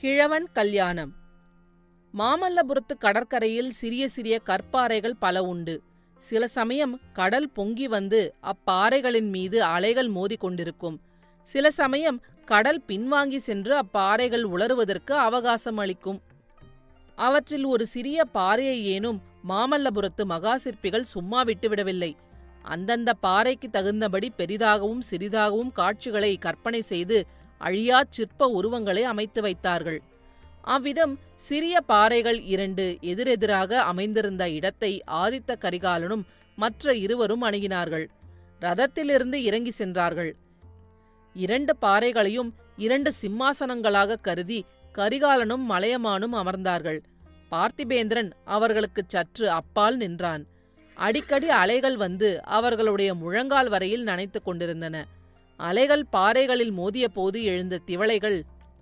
கிழவன் கல்யாணம் மாமல்லபுரத்து கடற்கரையில் சிறிய சிறிய கற்பாறைகள் பல உண்டு சில சமயம் கடல் பொங்கி வந்து அப்பாறைகளின் மீது அலைகள் மோதிக் கொண்டிருக்கும் சில சமயம் கடல் பின்வாங்கி சென்று அப்பாறைகள் உலருவதற்கு அவகாசம் அளிக்கும் அவற்றில் ஒரு சிறிய பாறையை ஏனும் மாமல்லபுரத்து மகாசிற்பிகள் சும்மா விட்டுவிடவில்லை அந்தந்த பாறைக்கு தகுந்தபடி பெரிதாகவும் சிறிதாகவும் காட்சிகளை கற்பனை செய்து அழியாச் சிற்ப உருவங்களை அமைத்து வைத்தார்கள் அவ்விதம் சிறிய பாறைகள் இரண்டு எதிரெதிராக அமைந்திருந்த இடத்தை ஆதித்த கரிகாலனும் மற்ற இருவரும் அணுகினார்கள் ரதத்திலிருந்து இறங்கி சென்றார்கள் இரண்டு பாறைகளையும் இரண்டு சிம்மாசனங்களாக கருதி கரிகாலனும் மலையமானும் அமர்ந்தார்கள் பார்த்திபேந்திரன் அவர்களுக்குச் சற்று அப்பால் நின்றான் அடிக்கடி அலைகள் வந்து அவர்களுடைய முழங்கால் வரையில் நனைத்துக் கொண்டிருந்தன அலைகள் பாறைகளில் மோதிய போது எழுந்த திவளைகள்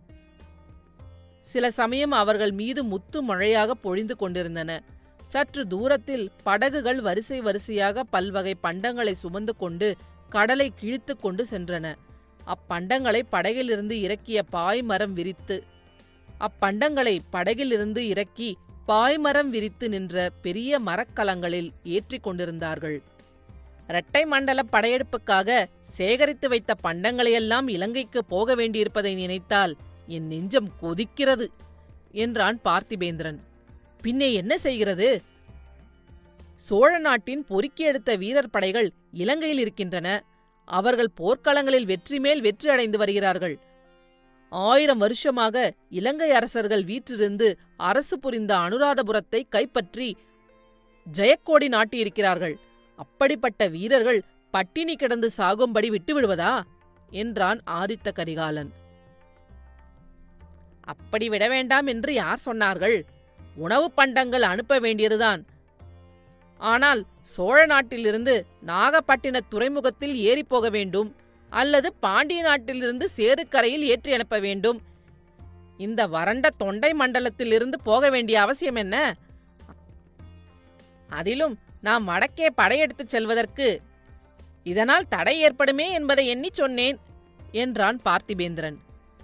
சில சமயம் அவர்கள் மீது முத்து மழையாக பொழிந்து கொண்டிருந்தன சற்று தூரத்தில் படகுகள் வரிசை வரிசையாக பல்வகை பண்டங்களை சுமந்து கொண்டு கடலை கிழித்துக் கொண்டு சென்றன அப்பண்டங்களை படகிலிருந்து இறக்கிய பாய்மரம் விரித்து அப்பண்டங்களை படகிலிருந்து இறக்கி பாய்மரம் விரித்து நின்ற பெரிய மரக்கலங்களில் ஏற்றிக் கொண்டிருந்தார்கள் இரட்டை மண்டல படையெடுப்புக்காக சேகரித்து வைத்த பண்டங்களையெல்லாம் இலங்கைக்கு போக வேண்டியிருப்பதை நினைத்தால் என் நெஞ்சம் கொதிக்கிறது என்றான் பார்த்திபேந்திரன் பின்னே என்ன செய்கிறது சோழ நாட்டின் பொறுக்கி எடுத்த வீரர் படைகள் இலங்கையில் இருக்கின்றன அவர்கள் போர்க்களங்களில் வெற்றி மேல் வெற்றி அடைந்து வருகிறார்கள் ஆயிரம் வருஷமாக இலங்கை அரசர்கள் வீற்றிருந்து அரசு புரிந்த அனுராதபுரத்தை கைப்பற்றி ஜெயக்கோடி நாட்டியிருக்கிறார்கள் அப்படிப்பட்ட வீரர்கள் பட்டினி கிடந்து சாகும்படி விட்டுவிடுவதா என்றான் ஆதித்த கரிகாலன் அப்படி விட வேண்டாம் என்று யார் சொன்னார்கள் உணவு பண்டங்கள் அனுப்ப வேண்டியதுதான் ஆனால் சோழ நாட்டிலிருந்து நாகப்பட்டின துறைமுகத்தில் ஏறிப் போக வேண்டும் அல்லது பாண்டிய நாட்டிலிருந்து சேதுக்கரையில் ஏற்றி அனுப்ப வேண்டும் இந்த வறண்ட தொண்டை மண்டலத்திலிருந்து போக வேண்டிய அவசியம் என்ன அதிலும் நாம் வடக்கே படையெடுத்துச் செல்வதற்கு இதனால் தடை ஏற்படுமே என்பதை எண்ணிச் சொன்னேன் என்றான் பார்த்திபேந்திரன்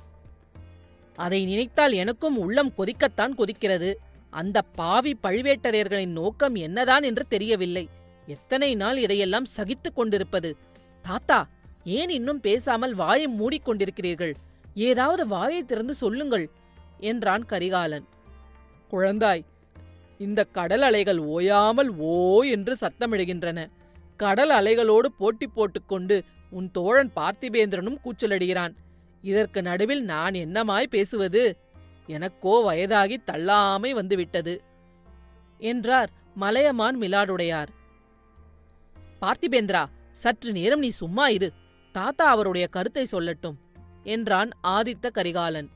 அதை நினைத்தால் எனக்கும் உள்ளம் கொதிக்கத்தான் கொதிக்கிறது அந்த பாவி பழுவேட்டரையர்களின் நோக்கம் என்னதான் என்று தெரியவில்லை எத்தனை நாள் இதையெல்லாம் சகித்துக் கொண்டிருப்பது தாத்தா ஏன் இன்னும் பேசாமல் வாயை மூடிக்கொண்டிருக்கிறீர்கள் ஏதாவது வாயை திறந்து சொல்லுங்கள் என்றான் கரிகாலன் குழந்தாய் இந்த கடல் அலைகள் ஓயாமல் ஓ என்று சத்தமிடுகின்றன கடல் அலைகளோடு போட்டி போட்டுக்கொண்டு உன் தோழன் பார்த்திபேந்திரனும் கூச்சலிடுகிறான் இதற்கு நடுவில் நான் என்னமாய் பேசுவது எனக்கோ வயதாகி தள்ளாமை வந்துவிட்டது என்றார் மலையமான் மிலாடுடையார் பார்த்திபேந்திரா சற்று நேரம் நீ சும்மா இரு தாத்தா அவருடைய கருத்தை சொல்லட்டும் என்றான் ஆதித்த கரிகாலன்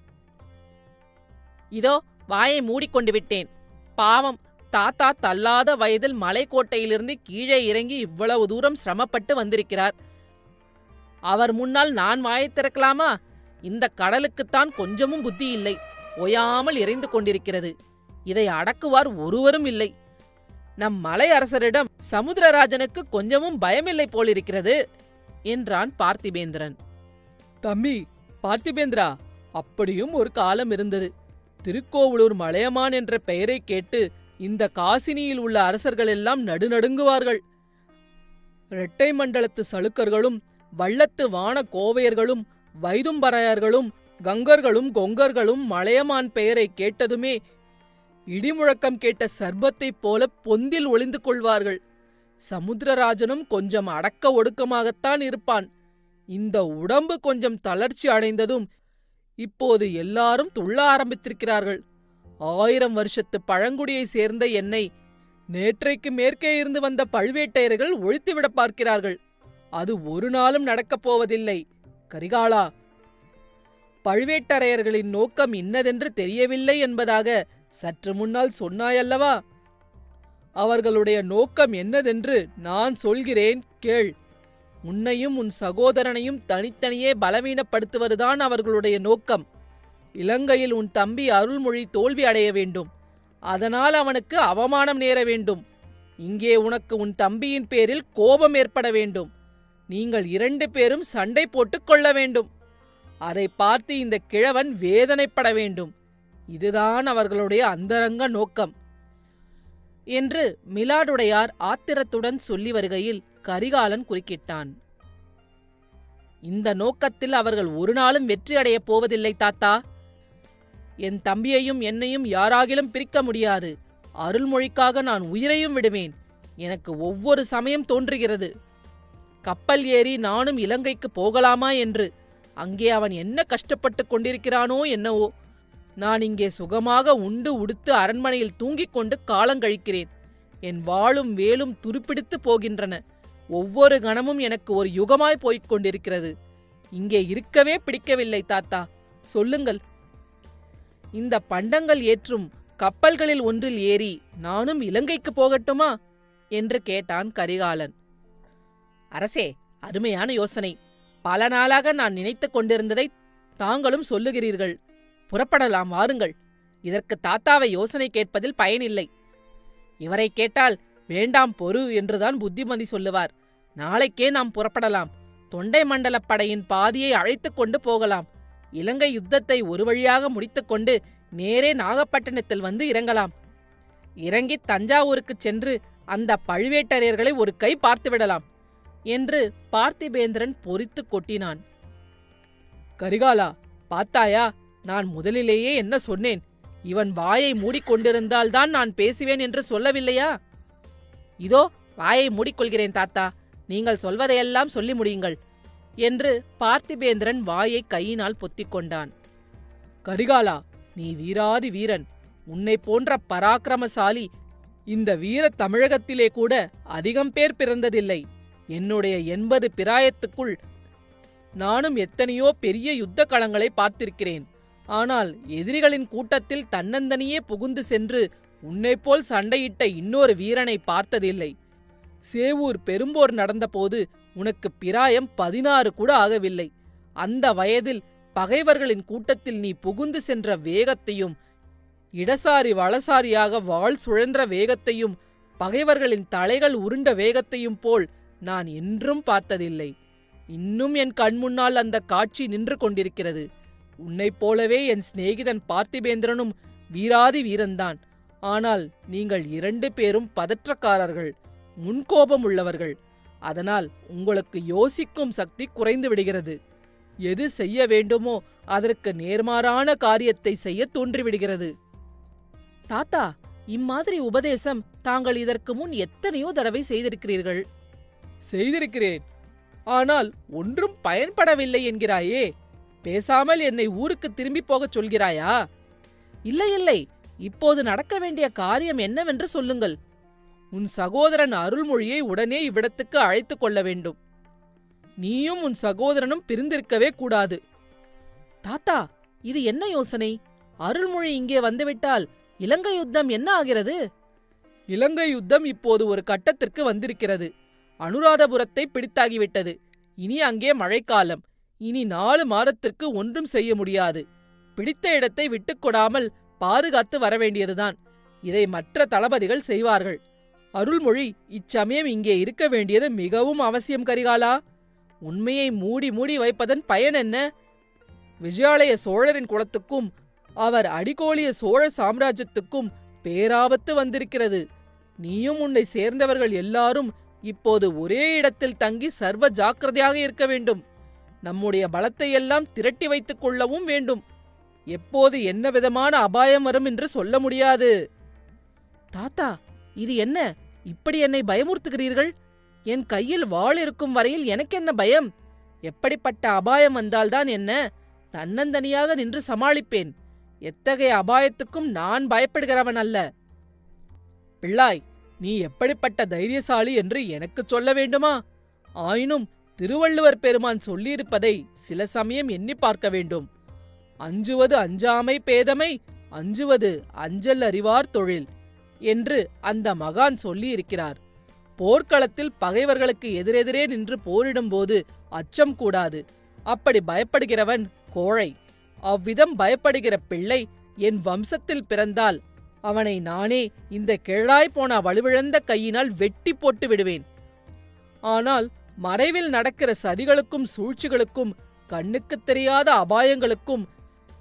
இதோ வாயை மூடிக்கொண்டு விட்டேன் பாவம் தாத்தா தள்ளாத வயதில் மலைக்கோட்டையிலிருந்து கீழே இறங்கி இவ்வளவு தூரம் சிரமப்பட்டு வந்திருக்கிறார் அவர் முன்னால் நான் வாயைத் திறக்கலாமா இந்த கடலுக்குத்தான் கொஞ்சமும் புத்தி இல்லை ஓயாமல் இறைந்து கொண்டிருக்கிறது இதை அடக்குவார் ஒருவரும் இல்லை நம் மலை அரசரிடம் சமுத்திரராஜனுக்கு கொஞ்சமும் பயமில்லை போலிருக்கிறது என்றான் பார்த்திபேந்திரன் தம்பி பார்த்திபேந்திரா அப்படியும் ஒரு காலம் இருந்தது திருக்கோவலூர் மலையமான் என்ற பெயரை கேட்டு இந்த காசினியில் உள்ள அரசர்கள் எல்லாம் நடுநடுங்குவார்கள் இரட்டை மண்டலத்து சளுக்கர்களும் வள்ளத்து வான கோவையர்களும் வைதும்பரையர்களும் கங்கர்களும் கொங்கர்களும் மலையமான் பெயரை கேட்டதுமே இடிமுழக்கம் கேட்ட சர்பத்தைப் போல பொந்தில் ஒளிந்து கொள்வார்கள் சமுத்திரராஜனும் கொஞ்சம் அடக்க ஒடுக்கமாகத்தான் இருப்பான் இந்த உடம்பு கொஞ்சம் தளர்ச்சி அடைந்ததும் இப்போது எல்லாரும் துள்ள ஆரம்பித்திருக்கிறார்கள் ஆயிரம் வருஷத்து பழங்குடியை சேர்ந்த என்னை நேற்றைக்கு மேற்கே இருந்து வந்த பழுவேட்டையர்கள் ஒழித்துவிட பார்க்கிறார்கள் அது ஒரு நாளும் நடக்கப் போவதில்லை கரிகாலா பழுவேட்டரையர்களின் நோக்கம் இன்னதென்று தெரியவில்லை என்பதாக சற்று முன்னால் சொன்னாயல்லவா அவர்களுடைய நோக்கம் என்னதென்று நான் சொல்கிறேன் கேள் உன்னையும் உன் சகோதரனையும் தனித்தனியே பலவீனப்படுத்துவதுதான் அவர்களுடைய நோக்கம் இலங்கையில் உன் தம்பி அருள்மொழி தோல்வி அடைய வேண்டும் அதனால் அவனுக்கு அவமானம் நேர வேண்டும் இங்கே உனக்கு உன் தம்பியின் பேரில் கோபம் ஏற்பட வேண்டும் நீங்கள் இரண்டு பேரும் சண்டை போட்டுக் கொள்ள வேண்டும் அதை பார்த்து இந்த கிழவன் வேதனைப்பட வேண்டும் இதுதான் அவர்களுடைய அந்தரங்க நோக்கம் என்று மிலாடுடையார் ஆத்திரத்துடன் சொல்லி வருகையில் கரிகாலன் குறுக்கிட்டான் இந்த நோக்கத்தில் அவர்கள் ஒரு நாளும் வெற்றி அடையப் போவதில்லை தாத்தா என் தம்பியையும் என்னையும் யாராகிலும் பிரிக்க முடியாது அருள்மொழிக்காக நான் உயிரையும் விடுவேன் எனக்கு ஒவ்வொரு சமயம் தோன்றுகிறது கப்பல் ஏறி நானும் இலங்கைக்கு போகலாமா என்று அங்கே அவன் என்ன கஷ்டப்பட்டுக் கொண்டிருக்கிறானோ என்னவோ நான் இங்கே சுகமாக உண்டு உடுத்து அரண்மனையில் தூங்கிக் கொண்டு காலங்கழிக்கிறேன் என் வாளும் வேலும் துருப்பிடித்து போகின்றன ஒவ்வொரு கணமும் எனக்கு ஒரு யுகமாய் போய்க் கொண்டிருக்கிறது இங்கே இருக்கவே பிடிக்கவில்லை தாத்தா சொல்லுங்கள் இந்த பண்டங்கள் ஏற்றும் கப்பல்களில் ஒன்றில் ஏறி நானும் இலங்கைக்கு போகட்டுமா என்று கேட்டான் கரிகாலன் அரசே அருமையான யோசனை பல நாளாக நான் நினைத்துக் கொண்டிருந்ததை தாங்களும் சொல்லுகிறீர்கள் புறப்படலாம் வாருங்கள் இதற்கு தாத்தாவை யோசனை கேட்பதில் பயனில்லை இவரை கேட்டால் வேண்டாம் பொறு என்றுதான் புத்திமதி சொல்லுவார் நாளைக்கே நாம் புறப்படலாம் தொண்டை மண்டலப் படையின் பாதியை அழைத்துக் கொண்டு போகலாம் இலங்கை யுத்தத்தை ஒரு வழியாக முடித்துக்கொண்டு நேரே நாகப்பட்டினத்தில் வந்து இறங்கலாம் இறங்கி தஞ்சாவூருக்குச் சென்று அந்த பழுவேட்டரையர்களை ஒரு கை பார்த்துவிடலாம் என்று பார்த்திபேந்திரன் பொறித்துக் கொட்டினான் கரிகாலா பார்த்தாயா நான் முதலிலேயே என்ன சொன்னேன் இவன் வாயை மூடிக்கொண்டிருந்தால்தான் நான் பேசுவேன் என்று சொல்லவில்லையா இதோ வாயை மூடிக்கொள்கிறேன் தாத்தா நீங்கள் சொல்வதையெல்லாம் சொல்லி முடியுங்கள் என்று பார்த்திபேந்திரன் வாயை கையினால் பொத்திக் கொண்டான் கரிகாலா நீ வீராதி வீரன் உன்னை போன்ற பராக்கிரமசாலி இந்த வீர தமிழகத்திலே கூட அதிகம் பேர் பிறந்ததில்லை என்னுடைய எண்பது பிராயத்துக்குள் நானும் எத்தனையோ பெரிய யுத்த களங்களை பார்த்திருக்கிறேன் ஆனால் எதிரிகளின் கூட்டத்தில் தன்னந்தனியே புகுந்து சென்று உன்னைப்போல் சண்டையிட்ட இன்னொரு வீரனை பார்த்ததில்லை சேவூர் பெரும்போர் நடந்தபோது உனக்கு பிராயம் பதினாறு கூட ஆகவில்லை அந்த வயதில் பகைவர்களின் கூட்டத்தில் நீ புகுந்து சென்ற வேகத்தையும் இடசாரி வலசாரியாக வாள் சுழன்ற வேகத்தையும் பகைவர்களின் தலைகள் உருண்ட வேகத்தையும் போல் நான் என்றும் பார்த்ததில்லை இன்னும் என் கண்முன்னால் அந்த காட்சி நின்று கொண்டிருக்கிறது உன்னைப் போலவே என் சிநேகிதன் பார்த்திபேந்திரனும் வீராதி வீரன்தான் ஆனால் நீங்கள் இரண்டு பேரும் பதற்றக்காரர்கள் முன்கோபம் உள்ளவர்கள் அதனால் உங்களுக்கு யோசிக்கும் சக்தி குறைந்து விடுகிறது எது செய்ய வேண்டுமோ அதற்கு நேர்மாறான காரியத்தை செய்ய தோன்றிவிடுகிறது தாத்தா இம்மாதிரி உபதேசம் தாங்கள் இதற்கு முன் எத்தனையோ தடவை செய்திருக்கிறீர்கள் செய்திருக்கிறேன் ஆனால் ஒன்றும் பயன்படவில்லை என்கிறாயே பேசாமல் என்னை ஊருக்கு திரும்பி போகச் சொல்கிறாயா இல்லை இல்லை இப்போது நடக்க வேண்டிய காரியம் என்னவென்று சொல்லுங்கள் உன் சகோதரன் அருள்மொழியை உடனே இவ்விடத்துக்கு அழைத்துக் கொள்ள வேண்டும் நீயும் உன் சகோதரனும் பிரிந்திருக்கவே கூடாது தாத்தா இது என்ன யோசனை அருள்மொழி இங்கே வந்துவிட்டால் இலங்கை யுத்தம் என்ன ஆகிறது இலங்கை யுத்தம் இப்போது ஒரு கட்டத்திற்கு வந்திருக்கிறது அனுராதபுரத்தை பிடித்தாகிவிட்டது இனி அங்கே மழைக்காலம் இனி நாலு மாதத்திற்கு ஒன்றும் செய்ய முடியாது பிடித்த இடத்தை விட்டுக்கொடாமல் பாதுகாத்து வரவேண்டியதுதான் இதை மற்ற தளபதிகள் செய்வார்கள் அருள்மொழி இச்சமயம் இங்கே இருக்க வேண்டியது மிகவும் அவசியம் கரிகாலா உண்மையை மூடி மூடி வைப்பதன் பயன் என்ன விஜயாலய சோழரின் குலத்துக்கும் அவர் அடிகோலிய சோழ சாம்ராஜ்யத்துக்கும் பேராபத்து வந்திருக்கிறது நீயும் உன்னை சேர்ந்தவர்கள் எல்லாரும் இப்போது ஒரே இடத்தில் தங்கி சர்வ ஜாக்கிரதையாக இருக்க வேண்டும் நம்முடைய பலத்தை எல்லாம் திரட்டி வைத்துக் கொள்ளவும் வேண்டும் எப்போது என்ன விதமான அபாயம் வரும் என்று சொல்ல முடியாது தாத்தா இது என்ன இப்படி என்னை பயமுறுத்துகிறீர்கள் என் கையில் வாள் இருக்கும் வரையில் எனக்கென்ன பயம் எப்படிப்பட்ட அபாயம் வந்தால்தான் என்ன தன்னந்தனியாக நின்று சமாளிப்பேன் எத்தகைய அபாயத்துக்கும் நான் பயப்படுகிறவன் அல்ல பிள்ளாய் நீ எப்படிப்பட்ட தைரியசாலி என்று எனக்குச் சொல்ல வேண்டுமா ஆயினும் திருவள்ளுவர் பெருமான் சொல்லியிருப்பதை சில சமயம் எண்ணி பார்க்க வேண்டும் அஞ்சுவது அஞ்சாமை பேதமை அஞ்சுவது அஞ்சல் அறிவார் தொழில் என்று அந்த மகான் சொல்லியிருக்கிறார் போர்க்களத்தில் பகைவர்களுக்கு எதிரெதிரே நின்று போரிடும்போது அச்சம் கூடாது அப்படி பயப்படுகிறவன் கோழை அவ்விதம் பயப்படுகிற பிள்ளை என் வம்சத்தில் பிறந்தால் அவனை நானே இந்த கிழாய் போன வலுவிழந்த கையினால் வெட்டி போட்டு விடுவேன் ஆனால் மறைவில் நடக்கிற சதிகளுக்கும் சூழ்ச்சிகளுக்கும் கண்ணுக்குத் தெரியாத அபாயங்களுக்கும்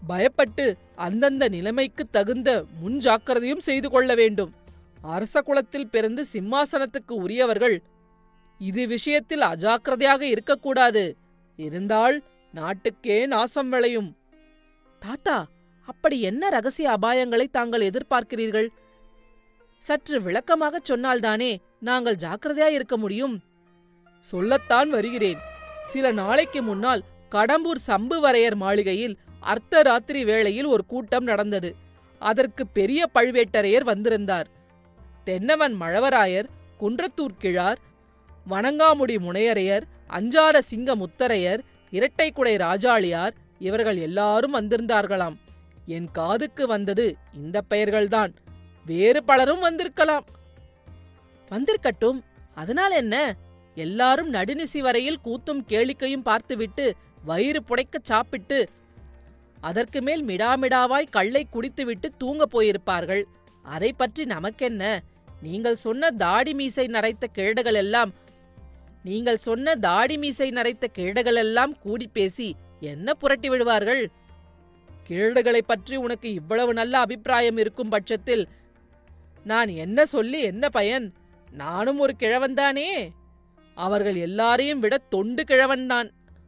பயப்பட்டு அந்தந்த நிலைமைக்கு தகுந்த முன்ஜாக்கிரதையும் செய்து கொள்ள வேண்டும் அரச குலத்தில் பிறந்து சிம்மாசனத்துக்கு உரியவர்கள் இது விஷயத்தில் அஜாக்கிரதையாக இருக்கக்கூடாது இருந்தால் நாட்டுக்கே நாசம் விளையும் தாத்தா அப்படி என்ன ரகசிய அபாயங்களை தாங்கள் எதிர்பார்க்கிறீர்கள் சற்று விளக்கமாகச் சொன்னால்தானே நாங்கள் ஜாக்கிரதையா இருக்க முடியும் சொல்லத்தான் வருகிறேன் சில நாளைக்கு முன்னால் கடம்பூர் சம்புவரையர் மாளிகையில் அர்த்தராத்திரி வேளையில் ஒரு கூட்டம் நடந்தது அதற்கு பெரிய பழுவேட்டரையர் வந்திருந்தார் தென்னவன் மழவராயர் குன்றத்தூர் கிழார் வணங்காமுடி முனையரையர் அஞ்சார சிங்க முத்தரையர் இரட்டைக்குடை ராஜாளியார் இவர்கள் எல்லாரும் வந்திருந்தார்களாம் என் காதுக்கு வந்தது இந்த பெயர்கள்தான் வேறு பலரும் வந்திருக்கலாம் வந்திருக்கட்டும் அதனால் என்ன எல்லாரும் நடுநிசி வரையில் கூத்தும் கேளிக்கையும் பார்த்துவிட்டு வயிறு புடைக்கச் சாப்பிட்டு அதற்கு மேல் மிடாமிடாவாய் கள்ளை குடித்துவிட்டு தூங்கப் போயிருப்பார்கள் அதை பற்றி நமக்கென்ன நீங்கள் சொன்ன தாடி மீசை நரைத்த கிழடுகள் எல்லாம் நீங்கள் சொன்ன தாடி மீசை நரைத்த கிழடுகள் எல்லாம் கூடி பேசி என்ன புரட்டி விடுவார்கள் கிழடுகளைப் பற்றி உனக்கு இவ்வளவு நல்ல அபிப்பிராயம் இருக்கும் பட்சத்தில் நான் என்ன சொல்லி என்ன பயன் நானும் ஒரு கிழவன்தானே அவர்கள் எல்லாரையும் விட தொண்டு கிழவன் நான்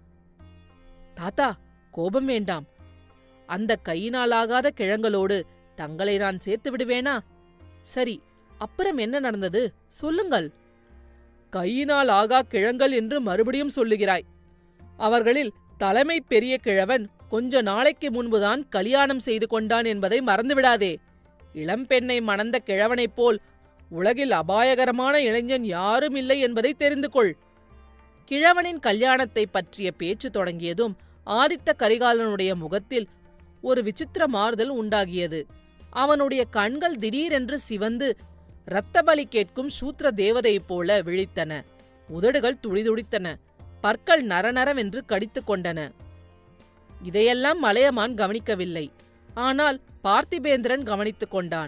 தாத்தா கோபம் வேண்டாம் அந்த கையினாலாகாத கிழங்களோடு தங்களை நான் சேர்த்து விடுவேனா சரி அப்புறம் என்ன நடந்தது சொல்லுங்கள் கையினால் ஆகா கிழங்கள் என்று மறுபடியும் சொல்லுகிறாய் அவர்களில் தலைமை பெரிய கிழவன் கொஞ்ச நாளைக்கு முன்புதான் கல்யாணம் செய்து கொண்டான் என்பதை மறந்துவிடாதே இளம்பெண்ணை மணந்த கிழவனைப் போல் உலகில் அபாயகரமான இளைஞன் யாரும் இல்லை என்பதை தெரிந்து கொள் கிழவனின் கல்யாணத்தை பற்றிய பேச்சு தொடங்கியதும் ஆதித்த கரிகாலனுடைய முகத்தில் ஒரு விசித்திர மாறுதல் உண்டாகியது அவனுடைய கண்கள் திடீரென்று சிவந்து இரத்தபலி கேட்கும் சூத்திர தேவதையைப் போல விழித்தன உதடுகள் துடிதுடித்தன பற்கள் நரநரவென்று கடித்துக் கொண்டன இதையெல்லாம் மலையமான் கவனிக்கவில்லை ஆனால் பார்த்திபேந்திரன் கவனித்துக் கொண்டான்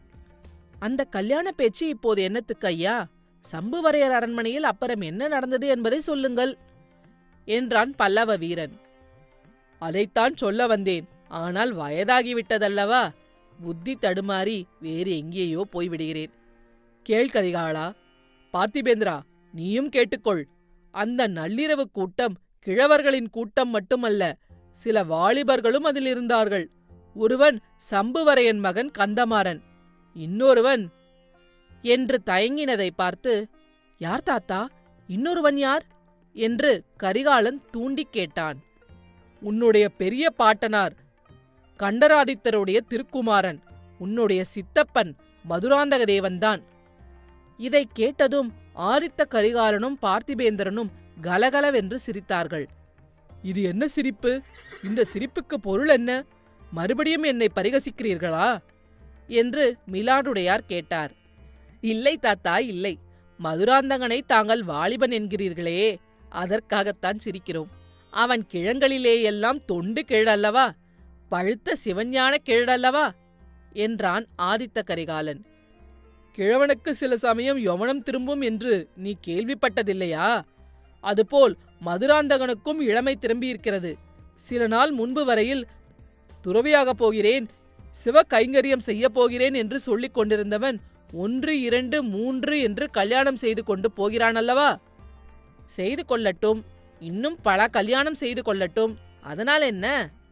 அந்த கல்யாண பேச்சு இப்போது என்னத்துக்கு ஐயா சம்புவரையர் அரண்மனையில் அப்புறம் என்ன நடந்தது என்பதை சொல்லுங்கள் என்றான் பல்லவ வீரன் அதைத்தான் சொல்ல வந்தேன் ஆனால் வயதாகிவிட்டதல்லவா புத்தி தடுமாறி வேறு எங்கேயோ போய்விடுகிறேன் கேள் கரிகாலா பார்த்திபேந்திரா நீயும் கேட்டுக்கொள் அந்த நள்ளிரவு கூட்டம் கிழவர்களின் கூட்டம் மட்டுமல்ல சில வாலிபர்களும் அதில் இருந்தார்கள் ஒருவன் சம்புவரையன் மகன் கந்தமாறன் இன்னொருவன் என்று தயங்கினதை பார்த்து யார் தாத்தா இன்னொருவன் யார் என்று கரிகாலன் தூண்டிக் கேட்டான் உன்னுடைய பெரிய பாட்டனார் கண்டராதித்தருடைய திருக்குமாரன் உன்னுடைய சித்தப்பன் மதுராந்தக தேவன்தான் இதைக் கேட்டதும் ஆதித்த கரிகாலனும் பார்த்திபேந்திரனும் கலகலவென்று சிரித்தார்கள் இது என்ன சிரிப்பு இந்த சிரிப்புக்கு பொருள் என்ன மறுபடியும் என்னை பரிகசிக்கிறீர்களா என்று மிலாடுடையார் கேட்டார் இல்லை தாத்தா இல்லை மதுராந்தகனை தாங்கள் வாலிபன் என்கிறீர்களே அதற்காகத்தான் சிரிக்கிறோம் அவன் கிழங்களிலேயெல்லாம் தொண்டு கிழல்லவா பழுத்த சிவஞான கிழடல்லவா என்றான் ஆதித்த கரிகாலன் கிழவனுக்கு சில சமயம் யவனம் திரும்பும் என்று நீ கேள்விப்பட்டதில்லையா அதுபோல் மதுராந்தகனுக்கும் இளமை திரும்பியிருக்கிறது சில நாள் முன்பு வரையில் துறவியாகப் போகிறேன் சிவ கைங்கரியம் செய்யப் போகிறேன் என்று சொல்லிக் கொண்டிருந்தவன் ஒன்று இரண்டு மூன்று என்று கல்யாணம் செய்து கொண்டு போகிறான் அல்லவா செய்து கொள்ளட்டும் இன்னும் பல கல்யாணம் செய்து கொள்ளட்டும் அதனால் என்ன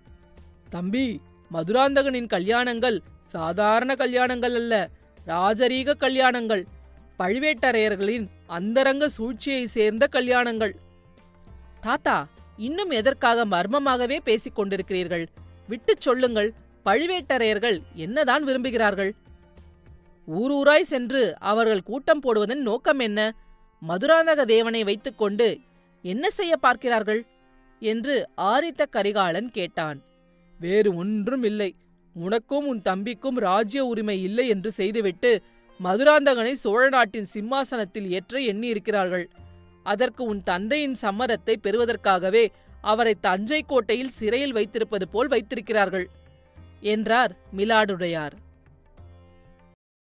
தம்பி மதுராந்தகனின் கல்யாணங்கள் சாதாரண கல்யாணங்கள் அல்ல ராஜரீக கல்யாணங்கள் பழுவேட்டரையர்களின் அந்தரங்க சூழ்ச்சியை சேர்ந்த கல்யாணங்கள் தாத்தா இன்னும் எதற்காக மர்மமாகவே பேசிக் கொண்டிருக்கிறீர்கள் விட்டுச் சொல்லுங்கள் பழுவேட்டரையர்கள் என்னதான் விரும்புகிறார்கள் ஊரூராய் சென்று அவர்கள் கூட்டம் போடுவதன் நோக்கம் என்ன மதுராந்தக தேவனை வைத்துக்கொண்டு என்ன செய்ய பார்க்கிறார்கள் என்று ஆரித்த கரிகாலன் கேட்டான் வேறு ஒன்றும் இல்லை உனக்கும் உன் தம்பிக்கும் ராஜ்ய உரிமை இல்லை என்று செய்துவிட்டு மதுராந்தகனை சோழ நாட்டின் சிம்மாசனத்தில் ஏற்ற எண்ணியிருக்கிறார்கள் அதற்கு உன் தந்தையின் சம்மதத்தை பெறுவதற்காகவே அவரை தஞ்சை கோட்டையில் சிறையில் வைத்திருப்பது போல் வைத்திருக்கிறார்கள் என்றார் மிலாடுடையார்